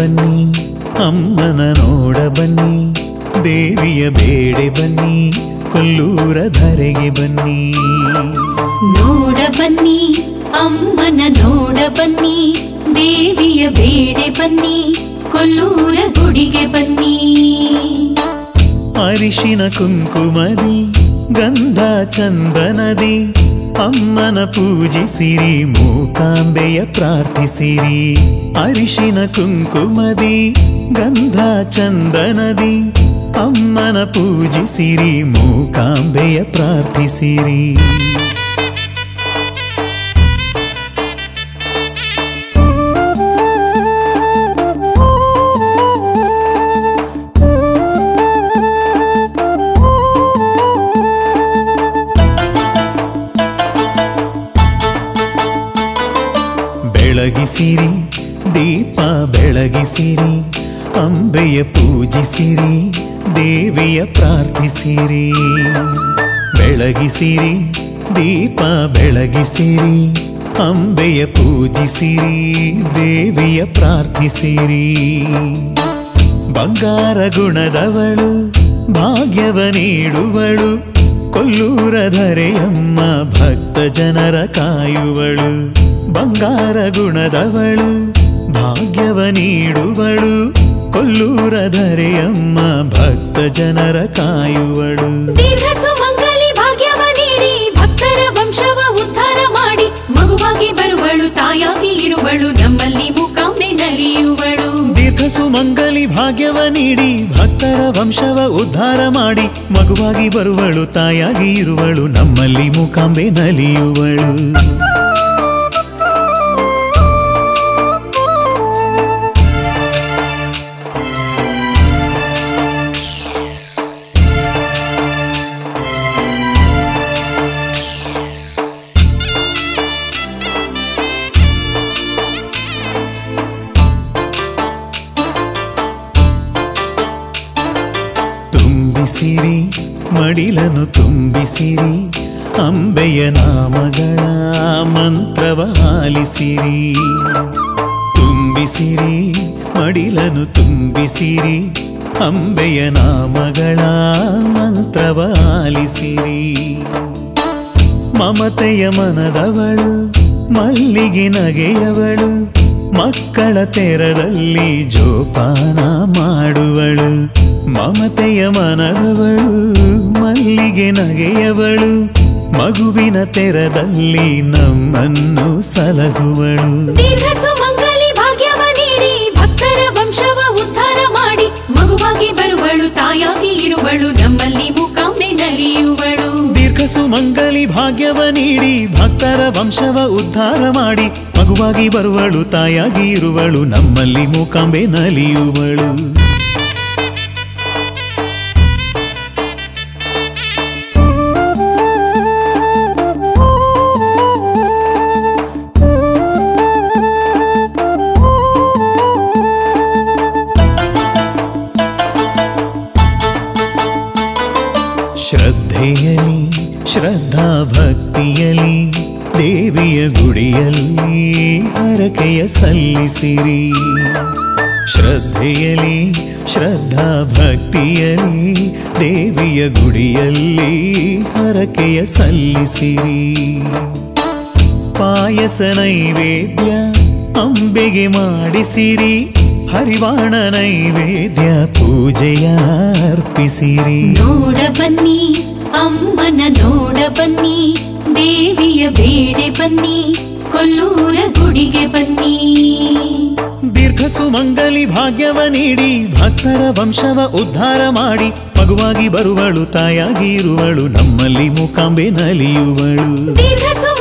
ಬನ್ನಿ ಅಮ್ಮನ ನೋಡ ಬನ್ನಿ ದೇವಿಯ ಬೇಡೆ ಬನ್ನಿ ಕೊಲ್ಲೂರ ಧರೆಗೆ ಬನ್ನಿ ನೋಡ ಬನ್ನಿ ಅಮ್ಮನ ನೋಡ ಬನ್ನಿ ದೇವಿಯ ಬೇಡೆ ಬನ್ನಿ ಕೊಲ್ಲೂರ ಗುಡಿಗೆ ಬನ್ನಿ ಅರಿಶಿನ ಕುಂಕುಮದಿ ಗಂಧ ಚಂದನದಿ ಅಮ್ಮನ ಪೂಜಿಸಿರಿ ಮೂಕಾಂಬೆಯ ಪ್ರಾರ್ಥಿಸಿರಿ ಅರಿಶಿನ ಕುಂಕುಮದಿ ಗಂಧ ಚಂದನದಿ ಅಮ್ಮನ ಪೂಜಿಸಿರಿ ಮೂಕಾಂಬೆಯ ಪ್ರಾರ್ಥಿಸಿರಿ ಬೆಳಗಿಸಿರಿ ದೀಪ ಬೆಳಗಿಸಿರಿ ಅಂಬೆಯ ಪೂಜಿಸಿರಿ ದೇವಿಯ ಪ್ರಾರ್ಥಿಸಿರಿ ಬೆಳಗಿಸಿರಿ ದೀಪ ಬೆಳಗಿಸಿರಿ ಅಂಬೆಯ ಪೂಜಿಸಿರಿ ದೇವಿಯ ಪ್ರಾರ್ಥಿಸಿರಿ ಬಂಗಾರ ಗುಣದವಳು ಭಾಗ್ಯವ ನೀಡುವಳು ಕೊಲ್ಲೂರ ಧರೆಯಮ್ಮ ಭಕ್ತ ಜನರ ಕಾಯುವಳು ಬಂಗಾರ ಗುಣದವಳು ಭಾಗ್ಯವ ನೀಡುವಳು ಕೊಲ್ಲೂರ ಧರೆಯಮ್ಮ ಭಕ್ತ ಜನರ ಕಾಯುವಳು ದೀರ್ಘ ಸುಮಂಗಲಿ ಭಾಗ್ಯವ ನೀಡಿ ಭಕ್ತರ ವಂಶವ ಉದ್ಧಾರ ಮಾಡಿ ಮಗುವಾಗಿ ಬರುವಳು ತಾಯಾಗಿ ಇರುವಳು ನಮ್ಮಲ್ಲಿ ಮೂಕಾಂಬೆ ನಲಿಯುವಳು ದೀರ್ಘ ಸುಮಂಗಲಿ ಭಾಗ್ಯವ ನೀಡಿ ಭಕ್ತರ ವಂಶವ ಉದ್ಧಾರ ಮಾಡಿ ಮಗುವಾಗಿ ಬರುವಳು ತಾಯಾಗಿ ಇರುವಳು ನಮ್ಮಲ್ಲಿ ಮೂಕಾಂಬೆ ನಲಿಯುವಳು ತುಂಬಿಸಿರಿ ಮಡಿಲನು ತುಂಬಿಸಿರಿ ಅಂಬೆಯ ನಾಮಗಳ ಮಂತ್ರವ ಆಲಿಸಿರಿ ತುಂಬಿಸಿರಿ ಮಡಿಲನು ತುಂಬಿಸಿರಿ ಅಂಬೆಯ ನಾಮಗಳ ಮಂತ್ರವ ಆಲಿಸಿರಿ ಮಮತೆಯ ಮನದವಳು ಮಲ್ಲಿಗೆ ನಗೆಯವಳು ಮಕ್ಕಳ ತೆರದಲ್ಲಿ ಜೋಪಾನ ಮಾಡುವಳು ಮಮತೆಯ ಮನದವಳು ಮಲ್ಲಿಗೆ ನಗೆಯವಳು ಮಗುವಿನ ತೆರದಲ್ಲಿ ನಮ್ಮನ್ನು ಸಲಹುವಳು ದೀರ್ಘ ಸುಮಂಗಲಿ ಭಾಗ್ಯವ ನೀಡಿ ಭಕ್ತರ ವಂಶವ ಉದ್ಧಾರ ಮಾಡಿ ಮಗುವಾಗಿ ಬರುವಳು ತಾಯಾಗಿ ಇರುವಳು ನಮ್ಮಲ್ಲಿ ಮೂಕಾಂಬೆ ನಲಿಯುವಳು ದೀರ್ಘ ಸುಮಂಗಲಿ ಭಾಗ್ಯವ ನೀಡಿ ಭಕ್ತರ ವಂಶವ ಉದ್ಧಾರ ಮಾಡಿ ಮಗುವಾಗಿ ಬರುವಳು ತಾಯಾಗಿ ಇರುವಳು ನಮ್ಮಲ್ಲಿ ಮೂಕಾಂಬೆ ನಲಿಯುವಳು ಶ್ರದ್ಧೆಯಲಿ ಶ್ರದ್ಧಾ ಭಕ್ತಿಯಲಿ ದೇವಿಯ ಗುಡಿಯಲ್ಲಿ ಹರಕೆಯ ಸಲ್ಲಿಸಿರಿ ಶ್ರದ್ಧೆಯಲಿ ಶ್ರದ್ಧಾ ಭಕ್ತಿಯಲಿ ದೇವಿಯ ಗುಡಿಯಲ್ಲಿ ಹರಕೆಯ ಸಲ್ಲಿಸಿರಿ ಪಾಯಸ ನೈವೇದ್ಯ ಅಂಬೆಗೆ ಮಾಡಿಸಿರಿ ಹರಿವಾಣ ನೈವೇದ್ಯ ಪೂಜೆಯ ಅರ್ಪಿಸಿರಿ ನೋಡ ಬನ್ನಿ ಅಮ್ಮನ ನೋಡ ಬನ್ನಿ ದೇವಿಯ ಬೇಡೆ ಬನ್ನಿ ಕೊಲ್ಲೂರ ಗುಡಿಗೆ ಬನ್ನಿ ದೀರ್ಘ ಸುಮಂಗಲಿ ಭಾಗ್ಯವ ನೀಡಿ ಭಕ್ತರ ವಂಶವ ಉದ್ಧಾರ ಮಾಡಿ ಮಗುವಾಗಿ ಬರುವಳು ತಾಯಾಗಿ ಇರುವಳು ನಮ್ಮಲ್ಲಿ ಮೂಕಾಂಬೆ ನಲಿಯುವಳು ದೀರ್ಘ